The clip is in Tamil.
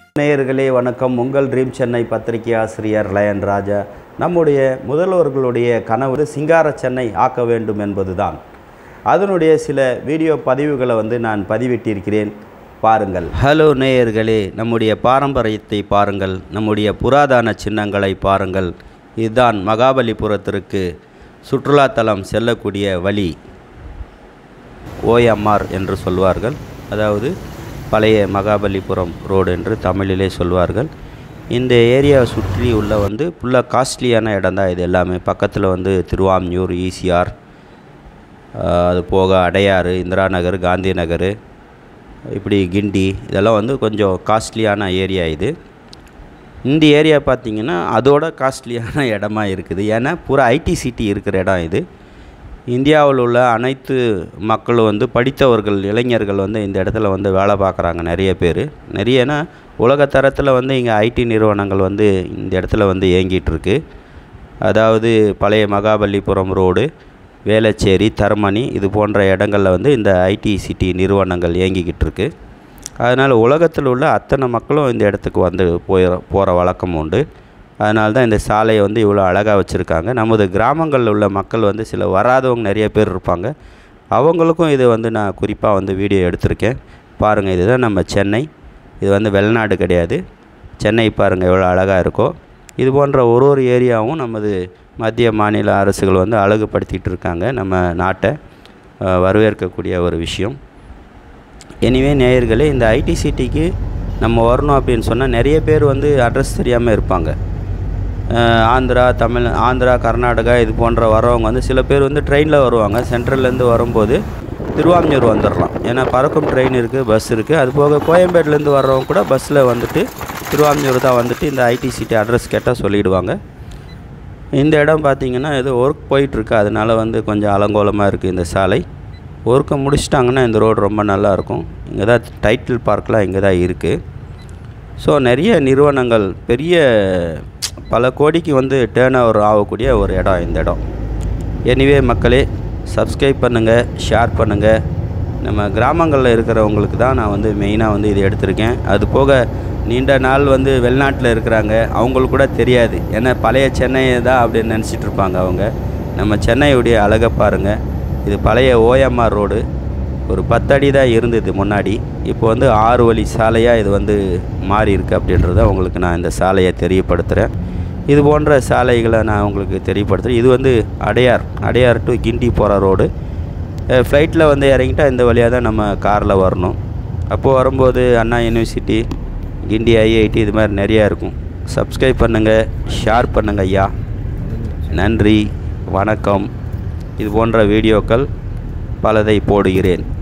நேயர்களே வணக்கம் உங்கள் ட்ரீம் சென்னை பத்திரிகை ஆசிரியர் லயன் ராஜா நம்முடைய முதல்வர்களுடைய கனவு சிங்கார சென்னை ஆக்க வேண்டும் என்பதுதான் அதனுடைய சில வீடியோ பதிவுகளை வந்து நான் பதிவிட்டிருக்கிறேன் பாருங்கள் ஹலோ நேயர்களே நம்முடைய பாரம்பரியத்தை பாருங்கள் நம்முடைய புராதன சின்னங்களை பாருங்கள் இதுதான் மகாபலிபுரத்திற்கு சுற்றுலாத்தலம் செல்லக்கூடிய வழி ஓஎம்ஆர் என்று சொல்வார்கள் அதாவது பழைய மகாபலிபுரம் ரோடு என்று தமிழிலே சொல்வார்கள் இந்த ஏரியாவை சுற்றி உள்ள வந்து ஃபுல்லாக காஸ்ட்லியான இடம் தான் இது எல்லாமே பக்கத்தில் வந்து திருவான்மியூர் ஈசிஆர் அது போக அடையாறு இந்திரா நகர் காந்தி நகர் இப்படி கிண்டி இதெல்லாம் வந்து கொஞ்சம் காஸ்ட்லியான ஏரியா இது இந்த ஏரியா பார்த்திங்கன்னா அதோட காஸ்ட்லியான இடமா இருக்குது ஏன்னா பூரா ஐடி சிட்டி இருக்கிற இடம் இது இந்தியாவில் உள்ள அனைத்து மக்களும் வந்து படித்தவர்கள் இளைஞர்கள் வந்து இந்த இடத்துல வந்து வேலை பார்க்குறாங்க நிறைய பேர் நிறையனா உலகத்தரத்தில் வந்து இங்கே ஐடி நிறுவனங்கள் வந்து இந்த இடத்துல வந்து இயங்கிட்டு இருக்கு அதாவது பழைய மகாபலிபுரம் ரோடு வேளச்சேரி தர்மணி இது போன்ற இடங்களில் வந்து இந்த ஐடி சிட்டி நிறுவனங்கள் இயங்கிக்கிட்டு இருக்கு அதனால் உலகத்தில் உள்ள அத்தனை மக்களும் இந்த இடத்துக்கு வந்து போய் போகிற வழக்கம் உண்டு அதனால தான் இந்த சாலையை வந்து இவ்வளோ அழகாக வச்சுருக்காங்க நமது கிராமங்களில் உள்ள மக்கள் வந்து சில வராதவங்க நிறைய பேர் இருப்பாங்க அவங்களுக்கும் இது வந்து நான் குறிப்பாக வந்து வீடியோ எடுத்திருக்கேன் பாருங்கள் இதுதான் நம்ம சென்னை இது வந்து வெளிநாடு கிடையாது சென்னை பாருங்கள் எவ்வளோ அழகாக இருக்கோ இது போன்ற ஒரு ஒரு ஏரியாவும் நமது மத்திய மாநில அரசுகள் வந்து அழகுபடுத்திகிட்டு இருக்காங்க நம்ம நாட்டை அஹ், வரவேற்கக்கூடிய ஒரு விஷயம் எனிவே நேயர்களே இந்த ஐடி சிட்டிக்கு நம்ம வரணும் அப்படின்னு சொன்னால் நிறைய பேர் வந்து அட்ரஸ் தெரியாமல் இருப்பாங்க அஹ் ஆந்திரா தமிழ் ஆந்திரா கர்நாடகா இது போன்ற வரவங்க வந்து சில பேர் வந்து ட்ரெயினில் வருவாங்க சென்ட்ரல்லேருந்து வரும்போது திருவான்மியூர் வந்துடலாம் ஏன்னா பறக்கும் ட்ரெயின் இருக்குது பஸ் இருக்குது அது போக கோயம்பேடுலேருந்து வர்றவங்க கூட பஸ்ஸில் வந்துட்டு திருவான்மியூர் தான் வந்துட்டு இந்த ஐடி சிட்டி அட்ரஸ் கேட்டால் சொல்லிடுவாங்க இந்த இடம் பார்த்திங்கன்னா ஏதோ ஒர்க் போயிட்டுருக்கு அதனால வந்து கொஞ்சம் அலங்கோலமாக இருக்குது இந்த சாலை ஒர்க்கை முடிச்சிட்டாங்கன்னா இந்த ரோடு ரொம்ப நல்லா இருக்கும் இங்கே தான் டைட்டில் பார்க்லாம் இங்கே தான் இருக்குது ஸோ நிறைய நிறுவனங்கள் பெரிய பல கோடிக்கு வந்து டேர்ன் ஓவர் ஆகக்கூடிய ஒரு இடம் இந்த இடம் எனிவே மக்களே சப்ஸ்கிரைப் பண்ணுங்கள் ஷேர் பண்ணுங்கள் நம்ம கிராமங்களில் இருக்கிறவங்களுக்கு தான் நான் வந்து மெயினாக வந்து இது எடுத்திருக்கேன் அது போக நீண்ட நாள் வந்து வெளிநாட்டில் இருக்கிறாங்க அவங்களுக்கு கூட தெரியாது ஏன்னா பழைய சென்னையை தான் அப்படின்னு நினச்சிட்டு இருப்பாங்க அவங்க நம்ம சென்னையுடைய அழகை பாருங்கள் இது பழைய ஓஎம்ஆர் ரோடு ஒரு பத்தடி தான் இருந்தது முன்னாடி இப்போ வந்து ஆறு வழி சாலையாக இது வந்து மாறி இருக்கு அப்படின்றத உங்களுக்கு நான் இந்த சாலையை தெரியப்படுத்துகிறேன் இது போன்ற சாலைகளை நான் உங்களுக்கு தெரியப்படுத்துகிறேன் இது வந்து அடையார் அடையார் டு கிண்டி போகிற ரோடு ஃப்ளைட்டில் வந்து இறங்கிட்டா இந்த வழியாக தான் நம்ம காரில் வரணும் அப்போது வரும்போது அண்ணா யூனிவர்சிட்டி கிண்டி ஐஐடி இது மாதிரி நிறையா இருக்கும் சப்ஸ்கிரைப் பண்ணுங்கள் ஷேர் பண்ணுங்கள் ஐயா நன்றி வணக்கம் இது போன்ற வீடியோக்கள் பலதை போடுகிறேன்